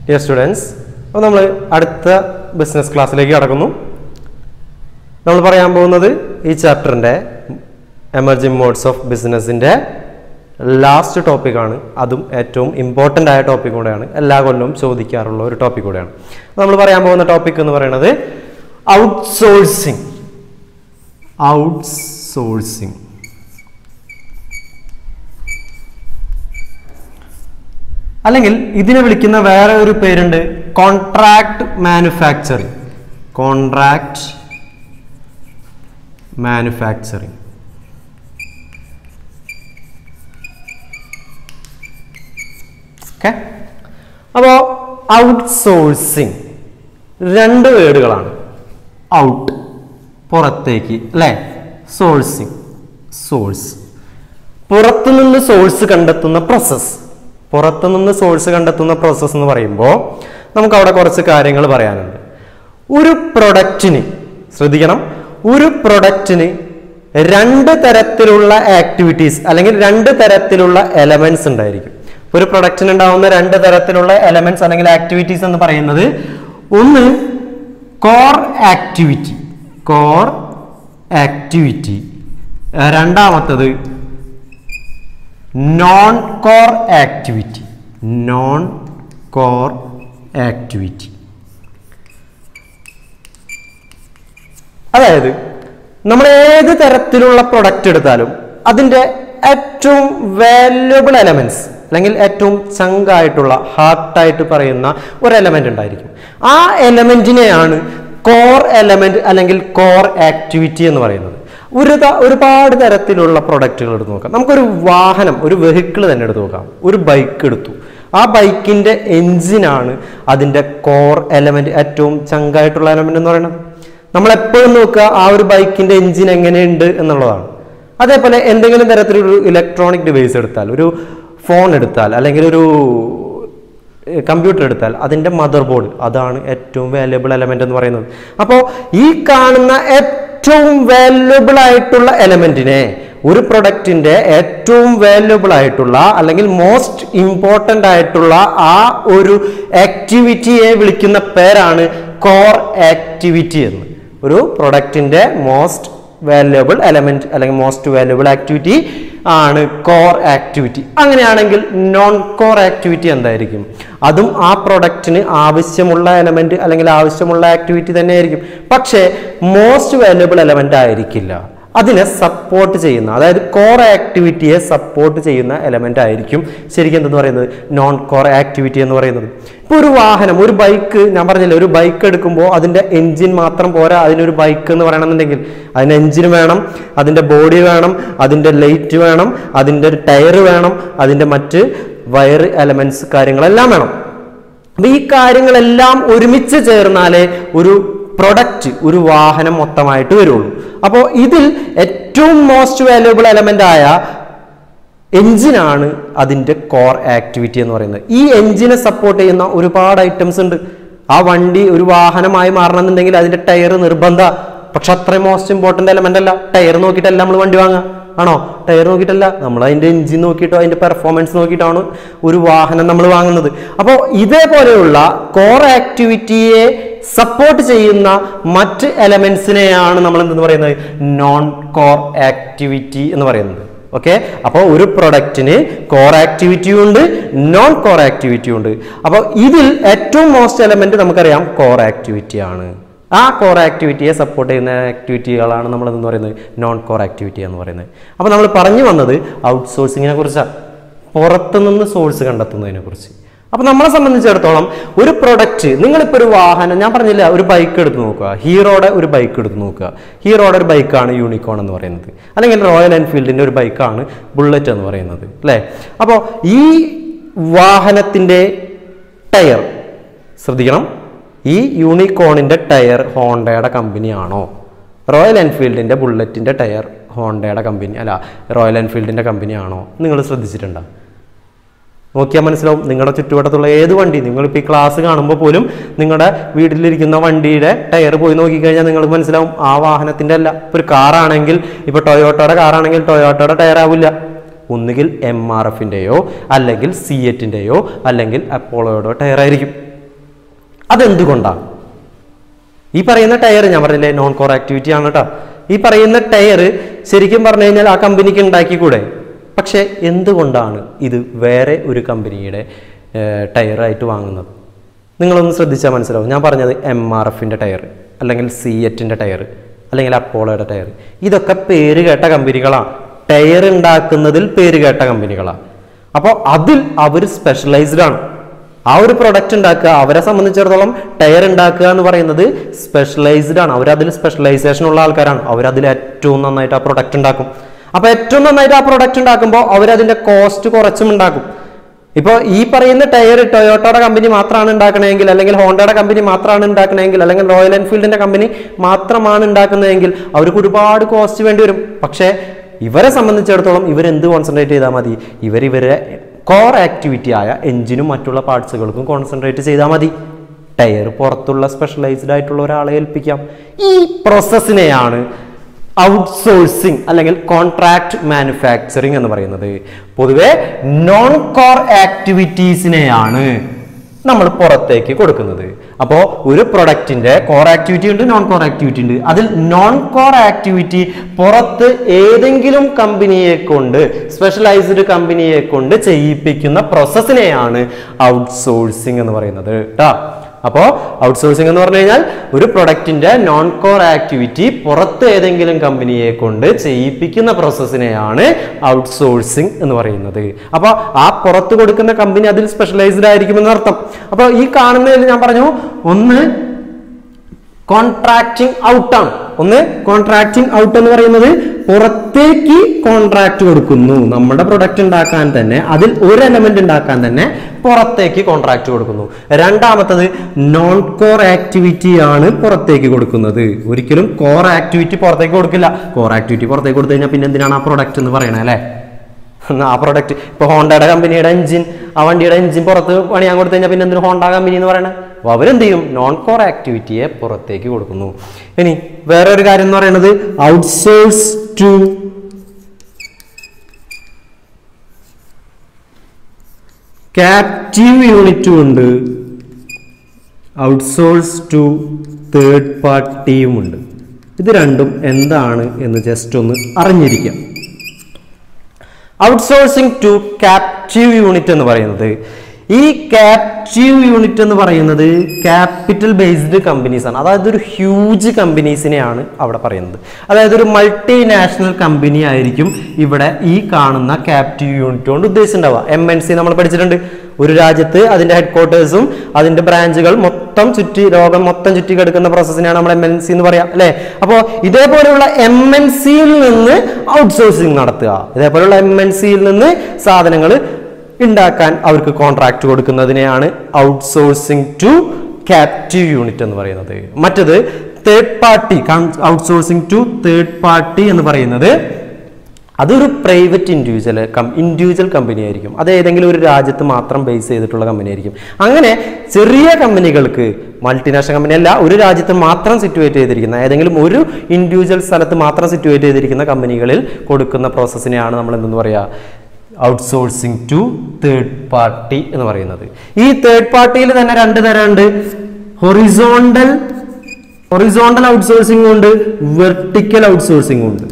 dear students അപ്പോൾ നമ്മൾ അടുത്ത ബിസിനസ് ക്ലാസ്സിലേക്ക് കടക്കുന്നു നമ്മൾ പറയാൻ പോകുന്നത് ഈ ചാപ്റ്ററിൻ്റെ എമർജിംഗ് മോഡ്സ് ഓഫ് ബിസിനസ്സിൻ്റെ ലാസ്റ്റ് ടോപ്പിക്കാണ് അതും ഏറ്റവും ഇമ്പോർട്ടൻ്റ് ആയ ടോപ്പിക് കൂടെയാണ് എല്ലാ കൊല്ലവും ചോദിക്കാറുള്ള ഒരു ടോപ്പിക് കൂടെയാണ് നമ്മൾ പറയാൻ പോകുന്ന ടോപ്പിക് എന്ന് പറയുന്നത് ഔട്ട്സോഴ്സിങ് ഔട്ട്സോഴ്സിങ് അല്ലെങ്കിൽ ഇതിനെ വിളിക്കുന്ന വേറെ ഒരു പേരുണ്ട് contract manufacturing contract manufacturing okay അപ്പോൾ ഔട്ട്സോഴ്സിങ് രണ്ട് വേർഡുകളാണ് ഔട്ട് പുറത്തേക്ക് അല്ലേ സോഴ്സിങ് സോഴ്സ് പുറത്തുനിന്ന് സോഴ്സ് കണ്ടെത്തുന്ന പ്രോസസ്സ് പുറത്തുനിന്ന് സോഴ്സ് കണ്ടെത്തുന്ന പ്രോസസ്സ് എന്ന് പറയുമ്പോൾ നമുക്ക് അവിടെ കുറച്ച് കാര്യങ്ങൾ പറയാനുണ്ട് ഒരു പ്രൊഡക്റ്റിന് ശ്രദ്ധിക്കണം ഒരു പ്രൊഡക്റ്റിന് രണ്ട് തരത്തിലുള്ള ആക്ടിവിറ്റീസ് അല്ലെങ്കിൽ രണ്ട് തരത്തിലുള്ള എലമെന്റ്സ് ഉണ്ടായിരിക്കും ഒരു പ്രൊഡക്റ്റിന് ഉണ്ടാവുന്ന രണ്ട് തരത്തിലുള്ള എലമെന്റ്സ് അല്ലെങ്കിൽ ആക്ടിവിറ്റീസ് എന്ന് പറയുന്നത് ഒന്ന് കോർ ആക്ടിവിറ്റി കോർ ആക്ടിവിറ്റി രണ്ടാമത്തത് non core activity non core activity അതായത് നമ്മൾ ഏത് തരത്തിലുള്ള പ്രൊഡക്റ്റ് എടുത്താലും അതിൻ്റെ ഏറ്റവും വാല്യുബിൾ എലമെന്റ്സ് അല്ലെങ്കിൽ ഏറ്റവും ചങ്കായിട്ടുള്ള ഹാർട്ടായിട്ട് പറയുന്ന ഒരു എലമെന്റ് ഉണ്ടായിരിക്കും ആ എലമെന്റിനെയാണ് കോർ എലമെന്റ് അല്ലെങ്കിൽ കോർ ആക്ടിവിറ്റി എന്ന് പറയുന്നത് ഒരു ത- ഒരുപാട് തരത്തിലുള്ള പ്രൊഡക്റ്റുകൾ എടുത്ത് നോക്കാം നമുക്കൊരു വാഹനം ഒരു വെഹിക്കിൾ തന്നെ എടുത്ത് നോക്കാം ഒരു ബൈക്ക് എടുത്തു ആ ബൈക്കിന്റെ എഞ്ചിനാണ് അതിന്റെ കോർ എലമെന്റ് ഏറ്റവും ചങ്കായിട്ടുള്ള എലമെന്റ് എന്ന് പറയുന്നത് നമ്മൾ എപ്പോഴും നോക്കുക ആ ഒരു ബൈക്കിന്റെ എഞ്ചിൻ എങ്ങനെയുണ്ട് എന്നുള്ളതാണ് അതേപോലെ എന്തെങ്കിലും തരത്തിലൊരു ഇലക്ട്രോണിക് ഡിവൈസ് എടുത്താൽ ഒരു ഫോൺ എടുത്താൽ അല്ലെങ്കിൽ ഒരു കമ്പ്യൂട്ടർ എടുത്താൽ അതിൻ്റെ മദർ ബോർഡ് അതാണ് ഏറ്റവും വാല്യുബിൾ എലമെന്റ് എന്ന് പറയുന്നത് അപ്പോൾ ഈ കാണുന്ന ഏറ്റവും വാല്യുബിൾ ആയിട്ടുള്ള എലമെന്റിനെ ഒരു പ്രൊഡക്റ്റിന്റെ ഏറ്റവും വാല്യുബിൾ ആയിട്ടുള്ള അല്ലെങ്കിൽ മോസ്റ്റ് ഇമ്പോർട്ടൻ്റ് ആയിട്ടുള്ള ആ ഒരു ആക്ടിവിറ്റിയെ വിളിക്കുന്ന പേരാണ് കോർ ആക്ടിവിറ്റി എന്ന് ഒരു പ്രൊഡക്റ്റിന്റെ മോസ്റ്റ് വാല്യുബിൾ എലമെന്റ് അല്ലെങ്കിൽ മോസ്റ്റ് വാല്യുബിൾ ആക്ടിവിറ്റി ആണ് കോർ ആക്ടിവിറ്റി അങ്ങനെയാണെങ്കിൽ നോൺ കോർ ആക്ടിവിറ്റി എന്തായിരിക്കും അതും ആ പ്രൊഡക്റ്റിന് ആവശ്യമുള്ള എലമെന്റ് അല്ലെങ്കിൽ ആവശ്യമുള്ള ആക്ടിവിറ്റി തന്നെയായിരിക്കും പക്ഷേ മോസ്റ്റ് വാല്യുബിൾ എലമെന്റ് ആയിരിക്കില്ല അതിനെ സപ്പോർട്ട് ചെയ്യുന്ന അതായത് കോർ ആക്ടിവിറ്റിയെ സപ്പോർട്ട് ചെയ്യുന്ന എലമെന്റ് ആയിരിക്കും ശരിക്കും എന്തെന്ന് പറയുന്നത് നോൺ കോർ ആക്ടിവിറ്റി എന്ന് പറയുന്നത് ഇപ്പോൾ ഒരു വാഹനം ഒരു ബൈക്ക് ഞാൻ പറഞ്ഞില്ലേ ഒരു ബൈക്ക് എടുക്കുമ്പോൾ അതിൻ്റെ എഞ്ചിൻ മാത്രം പോരാ അതിനൊരു ബൈക്ക് എന്ന് പറയണമെന്നുണ്ടെങ്കിൽ അതിന് എഞ്ചിൻ വേണം അതിൻ്റെ ബോഡി വേണം അതിൻ്റെ ലൈറ്റ് വേണം അതിൻ്റെ ടയർ വേണം അതിൻ്റെ മറ്റ് വയർ എലമെന്റ്സ് കാര്യങ്ങളെല്ലാം വേണം അപ്പൊ ഈ കാര്യങ്ങളെല്ലാം ഒരുമിച്ച് ചേർന്നാലേ ഒരു പ്രൊഡക്റ്റ് ഒരു വാഹനം മൊത്തമായിട്ട് വരുള്ളൂ അപ്പോൾ ഇതിൽ ഏറ്റവും മോസ്റ്റ് വാല്യുബിൾ എലമെന്റ് ആയ എഞ്ചിനാണ് അതിൻ്റെ കോർ ആക്ടിവിറ്റി എന്ന് പറയുന്നത് ഈ എഞ്ചിനെ സപ്പോർട്ട് ചെയ്യുന്ന ഒരുപാട് ഐറ്റംസ് ഉണ്ട് ആ വണ്ടി ഒരു വാഹനമായി മാറണമെന്നുണ്ടെങ്കിൽ അതിൻ്റെ ടയർ നിർബന്ധ പക്ഷെ അത്രയും മോസ്റ്റ് ഇമ്പോർട്ടൻ്റ് എലമെന്റ് അല്ല ടയർ നോക്കിയിട്ടല്ല നമ്മൾ വണ്ടി വാങ്ങുക ആണോ ടയർ നോക്കിയിട്ടല്ല നമ്മൾ അതിൻ്റെ എഞ്ചിൻ നോക്കിയിട്ടോ അതിൻ്റെ പെർഫോമൻസ് നോക്കിയിട്ടാണ് ഒരു വാഹനം നമ്മൾ വാങ്ങുന്നത് അപ്പോൾ ഇതേപോലെയുള്ള കോർ ആക്ടിവിറ്റിയെ സപ്പോർട്ട് ചെയ്യുന്ന മറ്റ് എലമെന്റ്സിനെയാണ് നമ്മൾ എന്തെന്ന് പറയുന്നത് നോൺ കോർ ആക്ടിവിറ്റി എന്ന് പറയുന്നത് ഓക്കെ അപ്പോൾ ഒരു പ്രൊഡക്റ്റിന് കോർ ആക്ടിവിറ്റിയും ഉണ്ട് നോൺ കോർ ആക്ടിവിറ്റിയും ഉണ്ട് അപ്പോൾ ഇതിൽ ഏറ്റവും മോസ്റ്റ് എലമെന്റ് നമുക്കറിയാം കോർ ആക്ടിവിറ്റി ആണ് ആ കോർ ആക്ടിവിറ്റിയെ സപ്പോർട്ട് ചെയ്യുന്ന ആക്ടിവിറ്റികളാണ് നമ്മൾ എന്ന് പറയുന്നത് നോൺ കോർ ആക്ടിവിറ്റി എന്ന് പറയുന്നത് അപ്പോൾ നമ്മൾ പറഞ്ഞു വന്നത് ഔട്ട്സോഴ്സിങ്ങിനെ കുറിച്ചാണ് പുറത്തുനിന്ന് സോഴ്സ് കണ്ടെത്തുന്നതിനെ കുറിച്ച് അപ്പോൾ നമ്മളെ സംബന്ധിച്ചിടത്തോളം ഒരു പ്രൊഡക്റ്റ് നിങ്ങളിപ്പോൾ ഒരു വാഹനം ഞാൻ പറഞ്ഞില്ല ഒരു ബൈക്ക് എടുത്ത് നോക്കുക ഹീറോയുടെ ഒരു ബൈക്ക് എടുത്ത് നോക്കുക ഹീറോയുടെ ഒരു ബൈക്കാണ് യൂണിക്കോൺ എന്ന് പറയുന്നത് അല്ലെങ്കിൽ റോയൽ എൻഫീൽഡിൻ്റെ ഒരു ബൈക്കാണ് ബുള്ളറ്റ് എന്ന് പറയുന്നത് അല്ലേ അപ്പോൾ ഈ വാഹനത്തിൻ്റെ ടയർ ശ്രദ്ധിക്കണം ഈ യൂണിക്കോണിൻ്റെ ടയർ ഹോണ്ടയുടെ കമ്പനിയാണോ റോയൽ എൻഫീൽഡിൻ്റെ ബുള്ളറ്റിൻ്റെ ടയർ ഹോണ്ടയുടെ കമ്പനി അല്ല റോയൽ എൻഫീൽഡിൻ്റെ കമ്പനിയാണോ നിങ്ങൾ ശ്രദ്ധിച്ചിട്ടുണ്ടോ നോക്കിയാൽ മനസ്സിലാവും നിങ്ങളുടെ ചുറ്റുവട്ടത്തുള്ള ഏത് വണ്ടി നിങ്ങളിപ്പോൾ ഈ ക്ലാസ് കാണുമ്പോൾ പോലും നിങ്ങളുടെ വീട്ടിലിരിക്കുന്ന വണ്ടിയുടെ ടയർ പോയി നോക്കിക്കഴിഞ്ഞാൽ നിങ്ങൾക്ക് മനസ്സിലാവും ആ വാഹനത്തിൻ്റെ അല്ല ഇപ്പോൾ ഒരു കാറാണെങ്കിൽ ഇപ്പോൾ ടൊയോട്ടയുടെ കാറാണെങ്കിൽ ടൊയോട്ടയുടെ ടയർ ആവില്ല ഒന്നുകിൽ എം ആർ എഫിൻ്റെയോ അല്ലെങ്കിൽ സി എറ്റിൻ്റെയോ അല്ലെങ്കിൽ അപ്പോളോയുടെ ടയർ ആയിരിക്കും അതെന്തുകൊണ്ടാണ് ഈ പറയുന്ന ടയർ ഞാൻ പറഞ്ഞില്ലേ നോൺ കോർ ആക്ടിവിറ്റി ആണ് കേട്ടോ ഈ പറയുന്ന ടയർ ശരിക്കും പറഞ്ഞു കഴിഞ്ഞാൽ ആ കമ്പനിക്ക് ഉണ്ടാക്കിക്കൂടെ പക്ഷേ എന്തുകൊണ്ടാണ് ഇത് വേറെ ഒരു കമ്പനിയുടെ ടയറായിട്ട് വാങ്ങുന്നത് നിങ്ങളൊന്ന് ശ്രദ്ധിച്ചാൽ മനസ്സിലാവും ഞാൻ പറഞ്ഞത് എം ആർ എഫിൻ്റെ ടയർ അല്ലെങ്കിൽ സി എറ്റിൻ്റെ ടയർ അല്ലെങ്കിൽ അപ്പോളോയുടെ ടയർ ഇതൊക്കെ പേര് കേട്ട കമ്പനികളാണ് ടയർ ഉണ്ടാക്കുന്നതിൽ പേര് കേട്ട കമ്പനികളാണ് അപ്പോൾ അതിൽ അവർ സ്പെഷ്യലൈസ്ഡ് ആണ് ആ ഒരു പ്രൊഡക്റ്റ് ഉണ്ടാക്കുക അവരെ സംബന്ധിച്ചിടത്തോളം ടയർ ഉണ്ടാക്കുക എന്ന് പറയുന്നത് സ്പെഷ്യലൈസ്ഡ് ആണ് അവരതിൽ സ്പെഷ്യലൈസേഷൻ ഉള്ള ആൾക്കാരാണ് അവരതിൽ ഏറ്റവും നന്നായിട്ട് ആ പ്രൊഡക്റ്റ് ഉണ്ടാക്കും അപ്പോൾ ഏറ്റവും നന്നായിട്ട് ആ പ്രൊഡക്റ്റ് ഉണ്ടാക്കുമ്പോൾ അവരതിൻ്റെ കോസ്റ്റ് കുറച്ചും ഉണ്ടാക്കും ഇപ്പോൾ ഈ പറയുന്ന ടയർ ടൊയോട്ടോയുടെ കമ്പനി മാത്രമാണ് ഉണ്ടാക്കണമെങ്കിൽ അല്ലെങ്കിൽ ഹോണ്ടയുടെ കമ്പനി മാത്രമാണ് ഉണ്ടാക്കണമെങ്കിൽ അല്ലെങ്കിൽ റോയൽ എൻഫീൽഡിന്റെ കമ്പനി മാത്രമാണ് ഉണ്ടാക്കുന്നതെങ്കിൽ അവർക്ക് ഒരുപാട് കോസ്റ്റ് വേണ്ടി വരും പക്ഷേ ഇവരെ സംബന്ധിച്ചിടത്തോളം ഇവരെന്ത് കോൺസെൻട്രേറ്റ് ചെയ്താൽ മതി ഇവർ ഇവരെ കോർ ആക്ടിവിറ്റി ആയ എഞ്ചിനും മറ്റുള്ള പാർട്സുകൾക്കും കോൺസെൻട്രേറ്റ് ചെയ്താൽ മതി ടയർ പുറത്തുള്ള സ്പെഷ്യലൈസ്ഡ് ആയിട്ടുള്ള ഒരാളെ ഏൽപ്പിക്കാം ഈ പ്രോസസ്സിനെയാണ് ഔട്ട്സോഴ്സിങ് അല്ലെങ്കിൽ കോൺട്രാക്ട് മാനുഫാക്ചറിങ് എന്ന് പറയുന്നത് പൊതുവെ നോൺ കോർ ആക്ടിവിറ്റീസിനെയാണ് നമ്മൾ പുറത്തേക്ക് കൊടുക്കുന്നത് അപ്പോൾ ഒരു പ്രൊഡക്റ്റിന്റെ കോർ ആക്ടിവിറ്റി ഉണ്ട് നോൺ കോർ ആക്ടിവിറ്റി ഉണ്ട് അതിൽ നോൺ കോർ ആക്ടിവിറ്റി പുറത്ത് ഏതെങ്കിലും കമ്പനിയെ കൊണ്ട് സ്പെഷ്യലൈസ്ഡ് കമ്പനിയെ കൊണ്ട് ചെയ്യിപ്പിക്കുന്ന പ്രോസസ്സിനെയാണ് ഔട്ട്സോഴ്സിങ് എന്ന് പറയുന്നത് കേട്ടോ അപ്പോൾ ഔട്ട്സോഴ്സിംഗ് എന്ന് പറഞ്ഞു കഴിഞ്ഞാൽ ഒരു പ്രൊഡക്റ്റിന്റെ നോൺ കോർ ആക്ടിവിറ്റി പുറത്ത് ഏതെങ്കിലും കമ്പനിയെ കൊണ്ട് ചെയ്യിപ്പിക്കുന്ന പ്രോസസ്സിനെയാണ് ഔട്ട്സോഴ്സിംഗ് എന്ന് പറയുന്നത് അപ്പോൾ ആ പുറത്ത് കൊടുക്കുന്ന കമ്പനി അതിൽ സ്പെഷ്യലൈസ്ഡ് ആയിരിക്കുമെന്ന് അർത്ഥം അപ്പോൾ ഈ കാണുന്നതിൽ ഞാൻ പറഞ്ഞു ഒന്ന് കോൺട്രാക്റ്റിംഗ് ഔട്ട് ആണ് ഒന്ന് കോൺട്രാക്റ്റിംഗ് ഔട്ട് എന്ന് പറയുന്നത് പുറത്തേക്ക് കോൺട്രാക്ട് കൊടുക്കുന്നു നമ്മുടെ പ്രൊഡക്റ്റ് ഉണ്ടാക്കാൻ തന്നെ അതിൽ ഒരു എലമെന്റ് ഉണ്ടാക്കാൻ തന്നെ പുറത്തേക്ക് കോൺട്രാക്ട് കൊടുക്കുന്നു രണ്ടാമത്തത് നോൺ കോർ ആക്ടിവിറ്റി ആണ് പുറത്തേക്ക് കൊടുക്കുന്നത് ഒരിക്കലും കോർ ആക്ടിവിറ്റി പുറത്തേക്ക് കൊടുക്കില്ല കോർ ആക്ടിവിറ്റി പുറത്തേക്ക് കൊടുത്തു കഴിഞ്ഞാൽ പിന്നെ എന്തിനാണ് ആ പ്രൊഡക്റ്റ് എന്ന് പറയണേ അല്ലേ എന്നാ ആ പ്രൊഡക്റ്റ് ഇപ്പോൾ ഹോണ്ടയുടെ കമ്പനിയുടെ എഞ്ചിൻ ആ വണ്ടിയുടെ എഞ്ചിൻ പുറത്ത് പണിയാൻ കൊടുത്തു കഴിഞ്ഞാൽ പിന്നെ എന്തിനു ഹോണ്ട കമ്പനി എന്ന് പറയണത് അപ്പോൾ അവരെന്ത് ചെയ്യും നോൺ കോർ ആക്ടിവിറ്റിയെ പുറത്തേക്ക് കൊടുക്കുന്നു ഇനി വേറെ ഒരു കാര്യം എന്ന് പറയുന്നത് ഔട്ട്സോഴ്സ് ടു ക്യാപ്റ്റീവ് യൂണിറ്റും ഉണ്ട് ഔട്ട്സോഴ്സ് ടു തേർഡ് പാർട്ടിയും ഉണ്ട് ഇത് രണ്ടും എന്താണ് എന്ന് ജസ്റ്റ് ഒന്ന് അറിഞ്ഞിരിക്കാം ഔട്ട്സോഴ്സിംഗ് ടു ക്യാപ്റ്റീവ് യൂണിറ്റ് എന്ന് പറയുന്നത് ഈ ക്യാപ്റ്റീവ് യൂണിറ്റ് എന്ന് പറയുന്നത് ക്യാപിറ്റൽ ബേസ്ഡ് കമ്പനീസ് ആണ് അതായത് ഒരു ഹ്യൂജ് കമ്പനീസിനെയാണ് അവിടെ പറയുന്നത് അതായത് ഒരു മൾട്ടിനാഷണൽ കമ്പനി ആയിരിക്കും ഇവിടെ ഈ കാണുന്ന ക്യാപ്റ്റീവ് യൂണിറ്റ് കൊണ്ട് ഉദ്ദേശിച്ചിട്ടുണ്ടാവുക എം എൻ സി നമ്മൾ പഠിച്ചിട്ടുണ്ട് ഒരു രാജ്യത്ത് അതിന്റെ ഹെഡ് ക്വാർട്ടേഴ്സും അതിന്റെ ബ്രാഞ്ചുകൾ മൊത്തം ചുറ്റി ലോകം മൊത്തം ചുറ്റി കിടക്കുന്ന പ്രോസസ്സിനെയാണ് നമ്മൾ എം എൻ സി എന്ന് പറയാം അല്ലെ അപ്പോൾ ഇതേപോലെയുള്ള എം എൻ സിയിൽ നിന്ന് ഔട്ട്സോഴ്സിങ് നടത്തുക ഇതേപോലെയുള്ള എം എൻ സിയിൽ നിന്ന് സാധനങ്ങൾ ഉണ്ടാക്കാൻ അവർക്ക് കോൺട്രാക്ട് കൊടുക്കുന്നതിനെയാണ് ഔട്ട്സോഴ്സിംഗ് ടു ക്യാപ്റ്റീവ് യൂണിറ്റ് എന്ന് പറയുന്നത് മറ്റത് third party outsourcing to third party എന്ന് പറയുന്നത് അതൊരു private individual cum individual company ആയിരിക്കും അത് ഏതെങ്കിലും ഒരു രാജ്യത്ത് മാത്രം ബേസ് ചെയ്തിട്ടുള്ള കമ്പനി ആയിരിക്കും അങ്ങനെ ചെറിയ കമ്പനികൾക്ക് മൾട്ടിനാഷണൽ കമ്പനി അല്ല ഒരു രാജ്യത്ത് മാത്രം സിറ്റുവേറ്റ് ചെയ്തിരിക്കുന്ന ഏതെങ്കിലും ഒരു ഇൻഡിവിജ്വൽ സ്ഥലത്ത് മാത്രം സിറ്റുവേറ്റ് ചെയ്തിരിക്കുന്ന കമ്പനികളിൽ കൊടുക്കുന്ന പ്രോസസ്സിനെയാണ് നമ്മൾ എന്തെന്ന് പറയുക ഔട്ട്സോഴ്സിംഗ് ടു തേർഡ് പാർട്ടി എന്ന് പറയുന്നത് ഈ തേർഡ് പാർട്ടിയിൽ തന്നെ രണ്ട് തരമുണ്ട് ഹൊറിസോണ്ടൽ ഹൊറിസോണ്ടൽ ഔട്ട്സോഴ്സിംഗ് ഉണ്ട് വെർട്ടിക്കൽ ഔട്ട്സോഴ്സിംഗ് ഉണ്ട്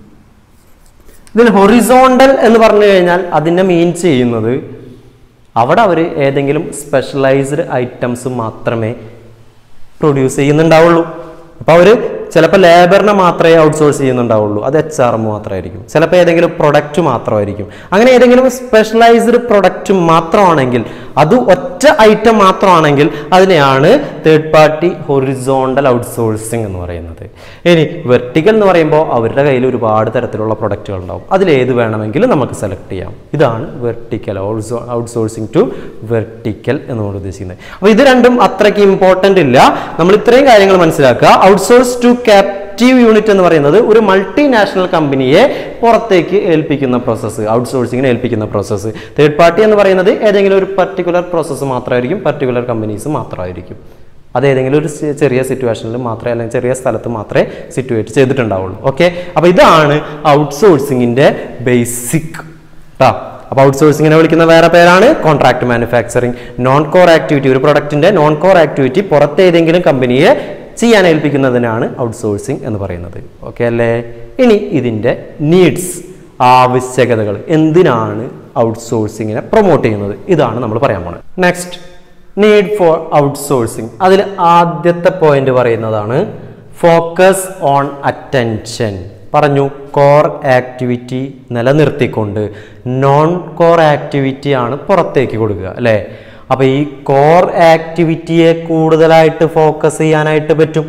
ഇതിൽ ഹൊറിസോണ്ടൽ എന്ന് പറഞ്ഞു കഴിഞ്ഞാൽ അതിനെ മീൻ ചെയ്യുന്നത് അവിടെ അവർ ഏതെങ്കിലും സ്പെഷ്യലൈസ്ഡ് ഐറ്റംസ് മാത്രമേ പ്രൊഡ്യൂസ് ചെയ്യുന്നുണ്ടാവുള്ളൂ അപ്പോൾ അവർ ചിലപ്പോൾ ലേബറിനെ മാത്രമേ ഔട്ട്സോഴ്സ് ചെയ്യുന്നുണ്ടാവുള്ളൂ അത് എച്ച് ആർ എം മാത്രമായിരിക്കും ചിലപ്പോൾ ഏതെങ്കിലും പ്രൊഡക്റ്റ് മാത്രമായിരിക്കും അങ്ങനെ ഏതെങ്കിലും സ്പെഷ്യലൈസ്ഡ് പ്രൊഡക്റ്റ് മാത്രമാണെങ്കിൽ അത് ഒറ്റ ഐറ്റം മാത്രമാണെങ്കിൽ അതിനെയാണ് തേർഡ് പാർട്ടി ഹൊറിസോണ്ടൽ ഔട്ട്സോഴ്സിംഗ് എന്ന് പറയുന്നത് ഇനി വെർട്ടിക്കൽ എന്ന് പറയുമ്പോൾ അവരുടെ കയ്യിൽ ഒരുപാട് തരത്തിലുള്ള പ്രൊഡക്റ്റുകൾ ഉണ്ടാവും അതിലേത് വേണമെങ്കിലും നമുക്ക് സെലക്ട് ചെയ്യാം ഇതാണ് വെർട്ടിക്കൽ ഔട്ട്സോഴ്സിംഗ് ടു വെർട്ടിക്കൽ എന്നുകൊണ്ട് ഉദ്ദേശിക്കുന്നത് അപ്പോൾ ഇത് രണ്ടും അത്രയ്ക്ക് ഇമ്പോർട്ടൻ്റ് ഇല്ല നമ്മൾ ഇത്രയും കാര്യങ്ങൾ മനസ്സിലാക്കുക ഔട്ട്സോഴ്സ് ടു ക്യാപ്റ്റീവ് യൂണിറ്റ് എന്ന് പറയുന്നത് ഒരു മൾട്ടിനാഷണൽ കമ്പനിയെ പുറത്തേക്ക് ഏൽപ്പിക്കുന്ന പ്രോസസ്സ് ഔട്ട്സോഴ്സിങ്ങിന് ഏൽപ്പിക്കുന്ന പ്രോസസ്സ് തേർഡ് പാർട്ടി എന്ന് പറയുന്നത് ഏതെങ്കിലും ഒരു പർട്ടിക്കുലർ പ്രോസസ്സ് മാത്രമായിരിക്കും പർട്ടിക്കുലർ കമ്പനീസ് മാത്രമായിരിക്കും അത് ഏതെങ്കിലും ഒരു ചെ- ചെറിയ സിറ്റുവേഷനിൽ മാത്രമേ അല്ലെങ്കിൽ ചെറിയ സ്ഥലത്ത് മാത്രമേ സിറ്റുവേറ്റ് ചെയ്തിട്ടുണ്ടാവുള്ളൂ ഓക്കെ അപ്പോൾ ഇതാണ് ഔട്ട്സോഴ്സിങ്ങിൻ്റെ ബേസിക് കേട്ടോ അപ്പോൾ ഔട്ട്സോഴ്സിങ്ങിനെ വിളിക്കുന്ന വേറെ പേരാണ് contract manufacturing non core activity ഒരു പ്രൊഡക്റ്റിന്റെ നോൺ കോർ ആക്ടിവിറ്റി പുറത്ത് ഏതെങ്കിലും കമ്പനിയെ ചെയ്യാൻ ഏൽപ്പിക്കുന്നതിനാണ് ഔട്ട്സോഴ്സിങ് എന്ന് പറയുന്നത് ഓക്കെ അല്ലേ ഇനി ഇതിന്റെ നീഡ്സ് ആവശ്യകതകൾ എന്തിനാണ് ഔട്ട്സോഴ്സിങ്ങിനെ പ്രൊമോട്ട് ചെയ്യുന്നത് ഇതാണ് നമ്മൾ പറയാൻ പോകുന്നത് നെക്സ്റ്റ് നീഡ് ഫോർ ഔട്ട്സോഴ്സിങ് അതിൽ ആദ്യത്തെ പോയിന്റ് പറയുന്നതാണ് ഫോക്കസ് ഓൺ അറ്റൻഷൻ പറഞ്ഞു കോർ ആക്ടിവിറ്റി നിലനിർത്തിക്കൊണ്ട് നോൺ കോർ ആക്ടിവിറ്റി ആണ് പുറത്തേക്ക് കൊടുക്കുക അല്ലേ അപ്പോൾ ഈ കോർ ആക്ടിവിറ്റിയെ കൂടുതലായിട്ട് ഫോക്കസ് ചെയ്യാനായിട്ട് പറ്റും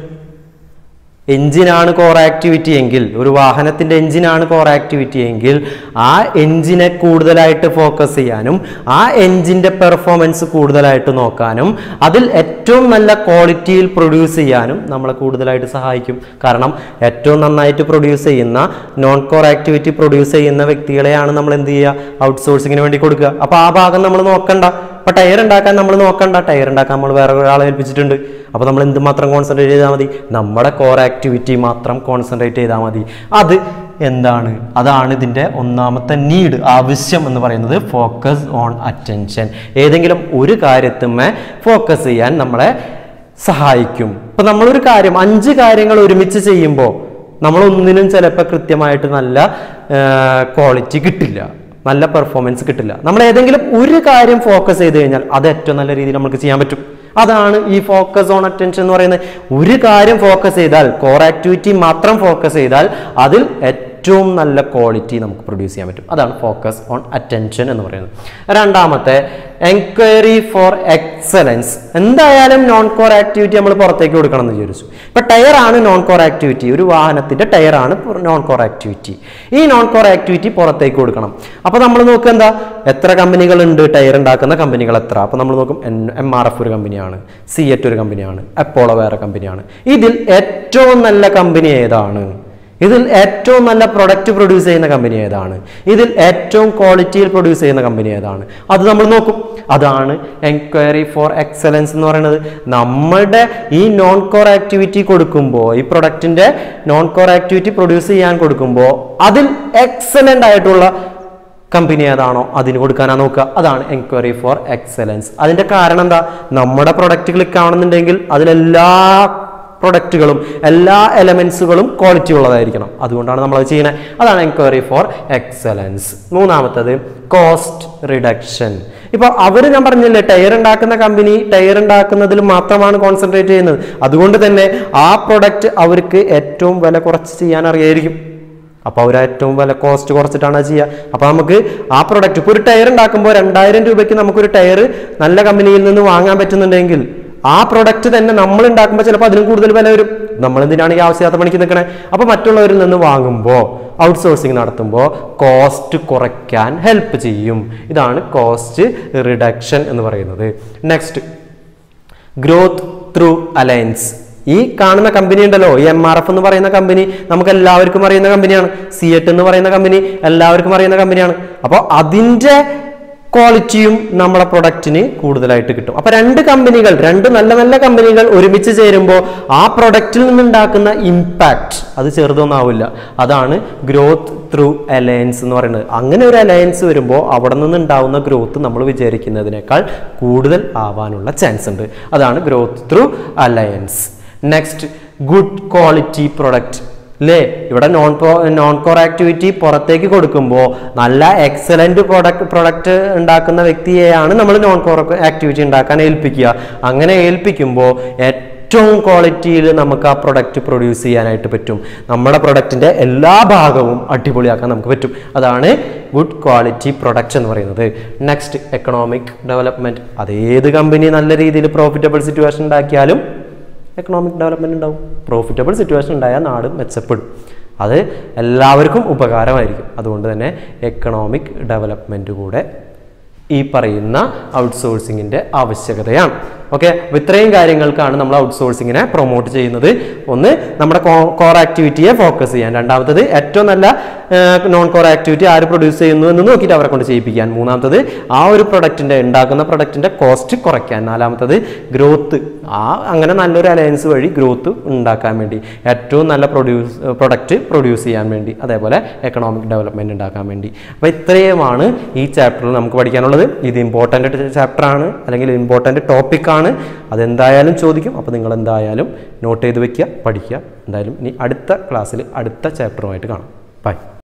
എഞ്ചിനാണ് കോർ ആക്ടിവിറ്റി എങ്കിൽ ഒരു വാഹനത്തിന്റെ എഞ്ചിനാണ് കോർ ആക്ടിവിറ്റി എങ്കിൽ ആ എഞ്ചിനെ കൂടുതലായിട്ട് ഫോക്കസ് ചെയ്യാനും ആ എഞ്ചിന്റെ പെർഫോമൻസ് കൂടുതലായിട്ട് നോക്കാനും അതിൽ ഏറ്റവും നല്ല ക്വാളിറ്റിയിൽ പ്രൊഡ്യൂസ് ചെയ്യാനും നമ്മളെ കൂടുതലായിട്ട് സഹായിക്കും കാരണം ഏറ്റവും നന്നായിട്ട് പ്രൊഡ്യൂസ് ചെയ്യുന്ന നോൺ കോർ ആക്ടിവിറ്റി പ്രൊഡ്യൂസ് ചെയ്യുന്ന വ്യക്തികളെയാണ് നമ്മൾ എന്ത് ചെയ്യുക ഔട്ട്സോഴ്സിങ്ങിന് വേണ്ടി കൊടുക്കുക അപ്പോൾ ആ ഭാഗം നമ്മൾ നോക്കണ്ട അപ്പൊ ടയർ ഉണ്ടാക്കാൻ നമ്മൾ നോക്കണ്ട ടയർ ഉണ്ടാക്കാൻ നമ്മൾ വേറെ ഒരാളെ ഏൽപ്പിച്ചിട്ടുണ്ട് അപ്പോൾ നമ്മൾ എന്തുമാത്രം കോൺസെൻട്രേറ്റ് ചെയ്താൽ മതി നമ്മുടെ കോർ ആക്ടിവിറ്റി മാത്രം കോൺസെൻട്രേറ്റ് ചെയ്താൽ മതി അത് എന്താണ് അതാണ് ഇതിൻ്റെ ഒന്നാമത്തെ നീഡ് ആവശ്യം എന്ന് പറയുന്നത് ഫോക്കസ് ഓൺ അറ്റൻഷൻ ഏതെങ്കിലും ഒരു കാര്യത്തുമേ ഫോക്കസ് ചെയ്യാൻ നമ്മളെ സഹായിക്കും ഇപ്പൊ നമ്മളൊരു കാര്യം അഞ്ച് കാര്യങ്ങൾ ഒരുമിച്ച് ചെയ്യുമ്പോൾ നമ്മളൊന്നിനും ചിലപ്പോൾ കൃത്യമായിട്ട് നല്ല ക്വാളിറ്റി കിട്ടില്ല നല്ല പെർഫോമൻസ് കിട്ടില്ല നമ്മൾ ഏതെങ്കിലും ഒരു കാര്യം ഫോക്കസ് ചെയ്ത് കഴിഞ്ഞാൽ അത് ഏറ്റവും നല്ല രീതിയിൽ നമുക്ക് ചെയ്യാൻ പറ്റും അതാണ് ഈ ഫോക്കസ് ഓൺ അറ്റൻഷൻ എന്ന് പറയുന്നത് ഒരു കാര്യം ഫോക്കസ് ചെയ്താൽ കോർ ആക്ടിവിറ്റി മാത്രം ഫോക്കസ് ചെയ്താൽ അതിൽ ഏറ്റവും നല്ല ക്വാളിറ്റി നമുക്ക് പ്രൊഡ്യൂസ് ചെയ്യാൻ പറ്റും അതാണ് ഫോക്കസ് ഓൺ അറ്റൻഷൻ എന്ന് പറയുന്നത് രണ്ടാമത്തെ എൻക്വയറി ഫോർ എക്സലൻസ് എന്തായാലും നോൺ കോർ ആക്ടിവിറ്റി നമ്മൾ പുറത്തേക്ക് കൊടുക്കണം എന്ന് വിചാരിച്ചു ഇപ്പൊ ടയർ ആണ് നോൺ കോർ ആക്ടിവിറ്റി ഒരു വാഹനത്തിന്റെ ടയർ ആണ് നോൺ കോർ ആക്ടിവിറ്റി ഈ നോൺ കോർ ആക്ടിവിറ്റി പുറത്തേക്ക് കൊടുക്കണം അപ്പൊ നമ്മൾ നോക്കുക എന്താ എത്ര കമ്പനികൾ ഉണ്ട് ടയർ ഉണ്ടാക്കുന്ന കമ്പനികൾ എത്ര അപ്പൊ നമ്മൾ നോക്കും എം ആർ എഫ് ഒരു കമ്പനിയാണ് സി എറ്റ് ഒരു കമ്പനിയാണ് അപ്പോളോ വേറെ കമ്പനിയാണ് ഇതിൽ ഏറ്റവും നല്ല കമ്പനി ഏതാണ് ഇതിൽ ഏറ്റവും നല്ല പ്രൊഡക്റ്റ് പ്രൊഡ്യൂസ് ചെയ്യുന്ന കമ്പനി ഏതാണ് ഇതിൽ ഏറ്റവും ക്വാളിറ്റിയിൽ പ്രൊഡ്യൂസ് ചെയ്യുന്ന കമ്പനി ഏതാണ് അത് നമ്മൾ നോക്കും അതാണ് എൻക്വയറി ഫോർ എക്സലൻസ് എന്ന് പറയുന്നത് നമ്മുടെ ഈ നോൺ കോർ ആക്ടിവിറ്റി കൊടുക്കുമ്പോൾ ഈ പ്രൊഡക്റ്റിന്റെ നോൺ കോർ ആക്ടിവിറ്റി പ്രൊഡ്യൂസ് ചെയ്യാൻ കൊടുക്കുമ്പോൾ അതിൽ എക്സലൻ്റ് ആയിട്ടുള്ള കമ്പനി ഏതാണോ അതിന് കൊടുക്കാനാ നോക്കുക അതാണ് എൻക്വയറി ഫോർ എക്സലൻസ് അതിന്റെ കാരണം എന്താ നമ്മുടെ പ്രൊഡക്റ്റ് ക്ലിക്ക് ആവണമെന്നുണ്ടെങ്കിൽ അതിലെല്ലാ പ്രൊഡക്റ്റുകളും എല്ലാ എലമെന്റ്സുകളും ക്വാളിറ്റി ഉള്ളതായിരിക്കണം അതുകൊണ്ടാണ് നമ്മൾ അത് ചെയ്യുന്നത് അതാണ് എൻക്വയറി ഫോർ എക്സലൻസ് മൂന്നാമത്തത് കോസ്റ്റ് റിഡക്ഷൻ ഇപ്പൊ അവർ ഞാൻ പറഞ്ഞില്ലേ ടയർ ഉണ്ടാക്കുന്ന കമ്പനി ടയർ ഉണ്ടാക്കുന്നതിൽ മാത്രമാണ് കോൺസെൻട്രേറ്റ് ചെയ്യുന്നത് അതുകൊണ്ട് തന്നെ ആ പ്രൊഡക്റ്റ് അവർക്ക് ഏറ്റവും വില കുറച്ച് ചെയ്യാൻ അറിയായിരിക്കും അപ്പോൾ അവർ ഏറ്റവും വില കോസ്റ്റ് കുറച്ചിട്ടാണ് അത് ചെയ്യുക അപ്പോൾ നമുക്ക് ആ പ്രൊഡക്റ്റ് ഇപ്പോൾ ഒരു ടയർ ഉണ്ടാക്കുമ്പോൾ രണ്ടായിരം രൂപയ്ക്ക് നമുക്കൊരു ടയർ നല്ല കമ്പനിയിൽ നിന്ന് വാങ്ങാൻ പറ്റുന്നുണ്ടെങ്കിൽ ആ പ്രൊഡക്റ്റ് തന്നെ നമ്മൾ ഉണ്ടാക്കുമ്പോൾ ചിലപ്പോൾ അതിനും കൂടുതൽ വില വരും നമ്മൾ എന്തിനാണ് ഈ ആവശ്യമില്ലാത്ത പണിക്ക് നിൽക്കണേ അപ്പോൾ മറ്റുള്ളവരിൽ നിന്ന് വാങ്ങുമ്പോൾ ഔട്ട്സോഴ്സിങ് നടത്തുമ്പോൾ കോസ്റ്റ് കുറയ്ക്കാൻ ഹെൽപ്പ് ചെയ്യും ഇതാണ് കോസ്റ്റ് റിഡക്ഷൻ എന്ന് പറയുന്നത് നെക്സ്റ്റ് ഗ്രോത്ത് ത്രൂ അലയൻസ് ഈ കാണുന്ന കമ്പനി ഉണ്ടല്ലോ ഈ എം ആർ എഫ് എന്ന് പറയുന്ന കമ്പനി നമുക്ക് എല്ലാവർക്കും അറിയുന്ന കമ്പനിയാണ് സി എട്ട് എന്ന് പറയുന്ന കമ്പനി എല്ലാവർക്കും അറിയുന്ന കമ്പനിയാണ് അപ്പോൾ അതിൻ്റെ ക്വാളിറ്റിയും നമ്മളെ പ്രൊഡക്റ്റിന് കൂടുതലായിട്ട് കിട്ടും അപ്പൊ രണ്ട് കമ്പനികൾ രണ്ട് നല്ല നല്ല കമ്പനികൾ ഒരുമിച്ച് ചേരുമ്പോൾ ആ പ്രൊഡക്റ്റിൽ നിന്നുണ്ടാക്കുന്ന ഇമ്പാക്റ്റ് അത് ചെറുതൊന്നാവില്ല അതാണ് ഗ്രോത്ത് ത്രൂ അലയൻസ് എന്ന് പറയുന്നത് അങ്ങനെ ഒരു അലയൻസ് വരുമ്പോൾ അവിടെ നിന്നുണ്ടാവുന്ന ഗ്രോത്ത് നമ്മൾ വിചാരിക്കുന്നതിനേക്കാൾ കൂടുതൽ ആവാനുള്ള ചാൻസ് ഉണ്ട് അതാണ് growth through alliance next good quality product അല്ലേ ഇവിടെ നോൺ നോൺ കോർ ആക്ടിവിറ്റി പുറത്തേക്ക് കൊടുക്കുമ്പോൾ നല്ല എക്സലന്റ് പ്രൊഡക്റ്റ് പ്രൊഡക്റ്റ് ഉണ്ടാക്കുന്ന വ്യക്തിയെയാണ് നമ്മൾ നോൺ കോർ ആക്ടിവിറ്റി ഉണ്ടാക്കാൻ ഏൽപ്പിക്കുക അങ്ങനെ ഏൽപ്പിക്കുമ്പോൾ ഏറ്റവും ക്വാളിറ്റിയിൽ നമുക്ക് ആ പ്രൊഡക്റ്റ് പ്രൊഡ്യൂസ് ചെയ്യാനായിട്ട് പറ്റും നമ്മുടെ പ്രൊഡക്റ്റിന്റെ എല്ലാ ഭാഗവും അടിപൊളിയാക്കാൻ നമുക്ക് പറ്റും അതാണ് ഗുഡ് ക്വാളിറ്റി പ്രൊഡക്റ്റ് എന്ന് പറയുന്നത് നെക്സ്റ്റ് എക്കണോമിക് ഡെവലപ്മെന്റ് അതേത് കമ്പനി നല്ല രീതിയിൽ പ്രോഫിറ്റബിൾ സിറ്റുവേഷൻ ഉണ്ടാക്കിയാലും എക്കണോമിക് ഡെവലപ്മെന്റ് ഉണ്ടാവും പ്രോഫിറ്റബിൾ സിറ്റുവേഷൻ ഉണ്ടായാൽ നാട് മെച്ചപ്പെടും അത് എല്ലാവർക്കും ഉപകാരമായിരിക്കും അതുകൊണ്ട് തന്നെ എക്കണോമിക് ഡെവലപ്മെന്റ് കൂടെ ഈ പറയുന്ന ഔട്ട്സോഴ്സിങ്ങിൻ്റെ ആവശ്യകതയാണ് ഓക്കെ അപ്പോൾ ഇത്രയും കാര്യങ്ങൾക്കാണ് നമ്മൾ ഔട്ട്സോഴ്സിങ്ങിനെ പ്രൊമോട്ട് ചെയ്യുന്നത് ഒന്ന് നമ്മുടെ കോർ ആക്ടിവിറ്റിയെ ഫോക്കസ് ചെയ്യാൻ രണ്ടാമത്തത് ഏറ്റവും നല്ല നോൺ കോർ ആക്ടിവിറ്റി ആര് പ്രൊഡ്യൂസ് ചെയ്യുന്നു എന്ന് നോക്കിയിട്ട് അവരെ കൊണ്ട് ചെയ്യിപ്പിക്കാൻ മൂന്നാമത്തത് ആ ഒരു പ്രൊഡക്റ്റിൻ്റെ ഉണ്ടാക്കുന്ന പ്രൊഡക്റ്റിൻ്റെ കോസ്റ്റ് കുറയ്ക്കാൻ നാലാമത്തത് ഗ്രോത്ത് ആ അങ്ങനെ നല്ലൊരു അലയൻസ് വഴി ഗ്രോത്ത് ഉണ്ടാക്കാൻ വേണ്ടി ഏറ്റവും നല്ല പ്രൊഡ്യൂസ് പ്രൊഡക്റ്റ് പ്രൊഡ്യൂസ് ചെയ്യാൻ വേണ്ടി അതേപോലെ എക്കണോമിക് ഡെവലപ്മെൻറ്റ് ഉണ്ടാക്കാൻ വേണ്ടി അപ്പോൾ ഇത്രയുമാണ് ഈ ചാപ്റ്ററിൽ നമുക്ക് പഠിക്കാനുള്ളത് ഇത് ഇമ്പോർട്ടൻ്റ് ചാപ്റ്ററാണ് അല്ലെങ്കിൽ ഇമ്പോർട്ടൻ്റ് ടോപ്പിക്കാണ് അതെന്തായാലും ചോദിക്കും അപ്പോൾ നിങ്ങൾ എന്തായാലും നോട്ട് ചെയ്ത് വെക്കുക പഠിക്കുക എന്തായാലും ഇനി അടുത്ത ക്ലാസ്സിൽ അടുത്ത ചാപ്റ്ററുമായിട്ട് കാണാം ബൈ